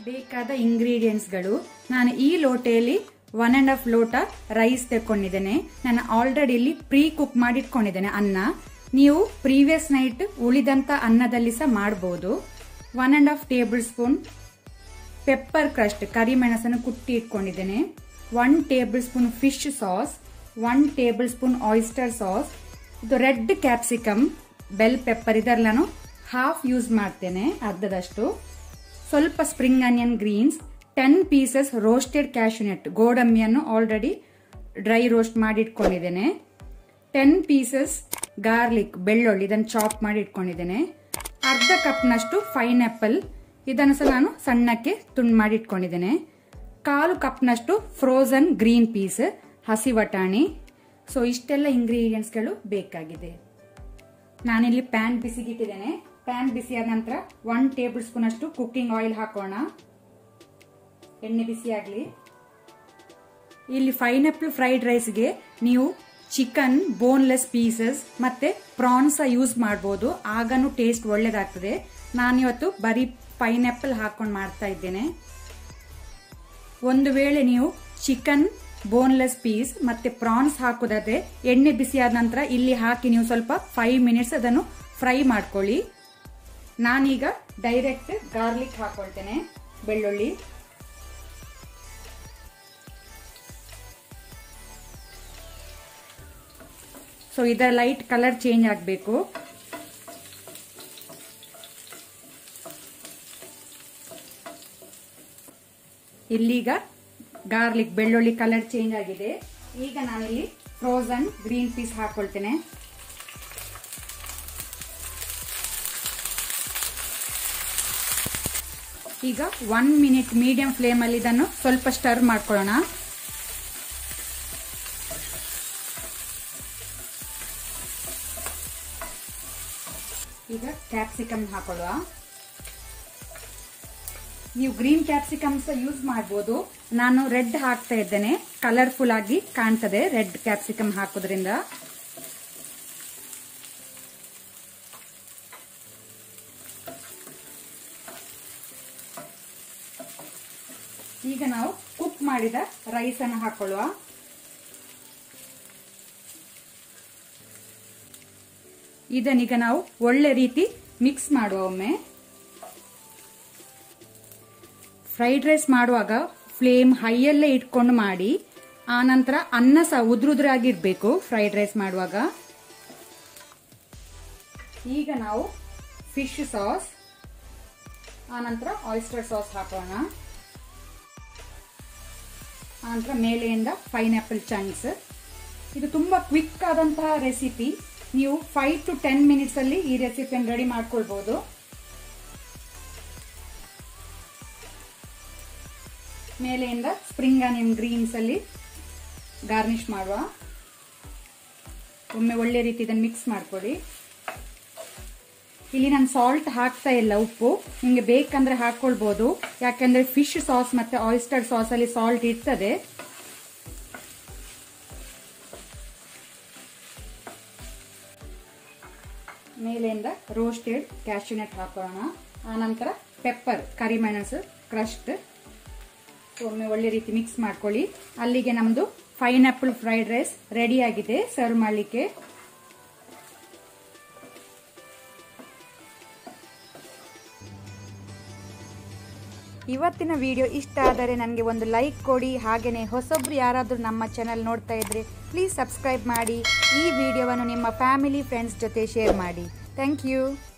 ಬೇಕಾದ ಇಂಗ್ರೀಡಿಯೆಂಟ್ಸ್ಗಳು ನಾನು ಈ ಲೋಟೆಯಲ್ಲಿ ಒನ್ ಆ್ಯಂಡ್ ಹಾಫ್ ಲೋಟ ರೈಸ್ ತೆಕ್ಕೊಂಡಿದ್ದೇನೆ ನಾನು ಆಲ್ರೆಡಿ ಇಲ್ಲಿ ಪ್ರೀ ಕುಕ್ ಮಾಡಿಟ್ಕೊಂಡಿದ್ದೇನೆ ಅನ್ನ ನೀವು ಪ್ರೀವಿಯಸ್ ನೈಟ್ ಉಳಿದಂತ ಅನ್ನದಲ್ಲಿ ಸಹ ಮಾಡಬಹುದು one and half tablespoon pepper crust ಕರಿಮೆಣಸನ್ನು ಕುಟ್ಟಿ ಇಟ್ಕೊಂಡಿದ್ದೇನೆ one tablespoon fish sauce one tablespoon oyster sauce ಇದು ರೆಡ್ ಕ್ಯಾಪ್ಸಿಕಮ್ ಬೆಲ್ ಪೆಪ್ಪರ್ ಇದರಲ್ಲಿ ನಾನು ಹಾಫ್ ಯೂಸ್ ಮಾಡ್ತೇನೆ ಅರ್ಧದಷ್ಟು ಸ್ವಲ್ಪ spring onion greens ten pieces roasted cashew nut ಗೋಡಂಬಿಯನ್ನು ಆಲ್ರೆಡಿ ಡ್ರೈ ರೋಸ್ಟ್ ಮಾಡಿ ಇಟ್ಕೊಂಡಿದ್ದೇನೆ ಟೆನ್ ಪೀಸಸ್ ಗಾರ್ಲಿಕ್ ಬೆಳ್ಳುಳ್ಳಿ ಇದನ್ನು ಚಾಪ್ ಮಾಡಿ ಇಟ್ಕೊಂಡಿದ್ದೇನೆ ಅರ್ಧ ಕಪ್ನಷ್ಟು ಫೈನ್ ಆಪಲ್ ಇದನ್ನು ಸಹ ನಾನು ಸಣ್ಣಕ್ಕೆ ತುಂಡು ಮಾಡಿ ಇಟ್ಕೊಂಡಿದ್ದೇನೆ ಕಾಲು ಕಪ್ನಷ್ಟು ಫ್ರೋಸನ್ ಗ್ರೀನ್ ಪೀಸ್ ಹಸಿ ವಟಾಣಿ ಸೊ ಇಷ್ಟೆಲ್ಲ ಇಂಗ್ರೀಡಿಯೆಂಟ್ಸ್ಗಳು ಬೇಕಾಗಿದೆ ನಾನಿಲ್ಲಿ ಪ್ಯಾನ್ ಬಿಸಿಗಿಟ್ಟಿದ್ದೇನೆ ಪ್ಯಾನ್ ಬಿಸಿ ಆದ ನಂತರ ಒನ್ ಟೇಬಲ್ ಸ್ಪೂನ್ ಅಷ್ಟು ಕುಕ್ಕಿಂಗ್ ಆಯಿಲ್ ಹಾಕೋಣ ಎಣ್ಣೆ ಬಿಸಿ ಆಗಲಿ ಇಲ್ಲಿ ಪೈನಾಪಲ್ ಫ್ರೈಡ್ ರೈಸ್ಗೆ ನೀವು ಚಿಕನ್ ಬೋನ್ಲೆಸ್ ಪೀಸಸ್ ಮತ್ತೆ ಪ್ರಾನ್ಸ್ ಯೂಸ್ ಮಾಡಬಹುದು ಆಗನೂ ಟೇಸ್ಟ್ ಒಳ್ಳೇದಾಗ್ತದೆ ನಾನಿವತ್ತು ಬರೀ ಪೈನಾಪಲ್ ಹಾಕೊಂಡು ಮಾಡ್ತಾ ಇದ್ದೇನೆ ಒಂದು ವೇಳೆ ನೀವು ಚಿಕನ್ ಬೋನ್ಲೆಸ್ ಪೀಸ್ ಮತ್ತೆ ಪ್ರಾನ್ಸ್ ಹಾಕೋದಾದ್ರೆ ಎಣ್ಣೆ ಬಿಸಿ ಆದ ನಂತರ ಇಲ್ಲಿ ಹಾಕಿ ನೀವು ಸ್ವಲ್ಪ ಫೈವ್ ಮಿನಿಟ್ಸ್ ಅದನ್ನು ಫ್ರೈ ಮಾಡ್ಕೊಳ್ಳಿ ನಾನೀಗ ಡೈರೆಕ್ಟ್ ಗಾರ್ಲಿಕ್ ಹಾಕೊಳ್ತೇನೆ ಬೆಳ್ಳುಳ್ಳಿ ಸೊ ಇದರ ಲೈಟ್ ಕಲರ್ ಚೇಂಜ್ ಆಗಬೇಕು ಇಲ್ಲೀಗ ಗಾರ್ಲಿಕ್ ಬೆಳ್ಳುಳ್ಳಿ ಕಲರ್ ಚೇಂಜ್ ಆಗಿದೆ ಈಗ ನಾನಿಲ್ಲಿ ಫ್ರೋಸನ್ ಗ್ರೀನ್ ಪೀಸ್ ಹಾಕೊಳ್ತೇನೆ ಈಗ ಒನ್ ಮಿನಿಟ್ ಮೀಡಿಯಂ ಫ್ಲೇಮ್ ಅಲ್ಲಿ ಇದನ್ನು ಸ್ವಲ್ಪ ಸ್ಟರ್ ಮಾಡ್ಕೊಳ್ಳೋಣ ಈಗ ಕ್ಯಾಪ್ಸಿಕಮ್ ಹಾಕೊಳ್ಳುವ ನೀವು ಗ್ರೀನ್ ಕ್ಯಾಪ್ಸಿಕಮ್ಸ್ ಯೂಸ್ ಮಾಡಬಹುದು ನಾನು ರೆಡ್ ಹಾಕ್ತಾ ಇದ್ದೇನೆ ಕಲರ್ಫುಲ್ ಆಗಿ ಕಾಣ್ತದೆ ರೆಡ್ ಕ್ಯಾಪ್ಸಿಕಮ್ ಹಾಕೋದ್ರಿಂದ ಈಗ ನಾವು ಕುಕ್ ಮಾಡಿದ ರೈಸ್ ಅನ್ನು ಹಾಕೊಳ್ಳುವ ಇದನ್ನೀಗ ನಾವು ಒಳ್ಳೆ ರೀತಿ ಮಿಕ್ಸ್ ಮಾಡುವ ಒಮ್ಮೆ ಫ್ರೈಡ್ ರೈಸ್ ಮಾಡುವಾಗ ಫ್ಲೇಮ್ ಹೈಯಲ್ಲೇ ಇಟ್ಕೊಂಡು ಮಾಡಿ ಆ ನಂತರ ಅನ್ನ ಸಹ ಉದ್ರುದ್ರಾಗಿರ್ಬೇಕು ಫ್ರೈಡ್ ರೈಸ್ ಮಾಡುವಾಗ ಈಗ ನಾವು ಫಿಶ್ ಸಾಸ್ ಆ ನಂತರ ಆಯಿಸ್ಟರ್ ಸಾಸ್ ಹಾಕೋಣ ಆನಂತರ ಮೇಲೆಯಿಂದ ಪೈನಾಪಲ್ ಚಂಕ್ಸ್ ಇದು ತುಂಬಾ ಕ್ವಿಕ್ ಆದಂತಹ ರೆಸಿಪಿ ನೀವು ಫೈವ್ ಟು ಟೆನ್ ಮಿನಿಟ್ಸ್ ಅಲ್ಲಿ ಈ ರೆಸಿಪಿಯನ್ನು ರೆಡಿ ಮಾಡ್ಕೊಳ್ಬಹುದು ಮೇಲೆಯಿಂದ ಸ್ಪ್ರಿಂಗ್ ಆನಿಯನ್ ಗ್ರೀನ್ಸ್ ಅಲ್ಲಿ ಗಾರ್ನಿಶ್ ಮಾಡುವ ಒಮ್ಮೆ ಒಳ್ಳೆ ರೀತಿ ಇದನ್ನು ಮಿಕ್ಸ್ ಮಾಡ್ಕೊಳ್ಳಿ ಇಲ್ಲಿ ನಾನು ಸಾಲ್ಟ್ ಹಾಕ್ತಾ ಇಲ್ಲ ಉಪ್ಪು ನಿಮಗೆ ಬೇಕಂದ್ರೆ ಹಾಕೊಳ್ಬಹುದು ಯಾಕಂದ್ರೆ ಫಿಶ್ ಸಾಸ್ ಮತ್ತೆ ಆಯಿಸ್ಟರ್ ಸಾಸ್ ಅಲ್ಲಿ ಸಾಲ್ಟ್ ಇರ್ತದೆ ಮೇಲೆಯಿಂದ ರೋಸ್ಟೆಡ್ ಕ್ಯಾಶ್ಯೂನಟ್ ಹಾಕೋಣ ಆನಂತರ ಪೆಪ್ಪರ್ ಕರಿಮೆಣಸು ಕ್ರಸ್ಟ್ ಒಮ್ಮೆ ಒಳ್ಳೆ ರೀತಿ ಮಿಕ್ಸ್ ಮಾಡ್ಕೊಳ್ಳಿ ಅಲ್ಲಿಗೆ ನಮ್ಮದು ಪೈನಾಪಲ್ ಫ್ರೈಡ್ ರೈಸ್ ರೆಡಿ ಆಗಿದೆ ಸರ್ವ್ ಮಾಡಲಿಕ್ಕೆ ಇವತ್ತಿನ ವಿಡಿಯೋ ಇಷ್ಟ ಆದರೆ ನನಗೆ ಒಂದು ಲೈಕ್ ಕೊಡಿ ಹಾಗೆಯೇ ಹೊಸೊಬ್ರು ಯಾರಾದರೂ ನಮ್ಮ ಚಾನಲ್ ನೋಡ್ತಾ ಇದ್ರೆ ಪ್ಲೀಸ್ ಸಬ್ಸ್ಕ್ರೈಬ್ ಮಾಡಿ ಈ ವಿಡಿಯೋವನ್ನು ನಿಮ್ಮ ಫ್ಯಾಮಿಲಿ ಫ್ರೆಂಡ್ಸ್ ಜೊತೆ ಶೇರ್ ಮಾಡಿ ಥ್ಯಾಂಕ್ ಯು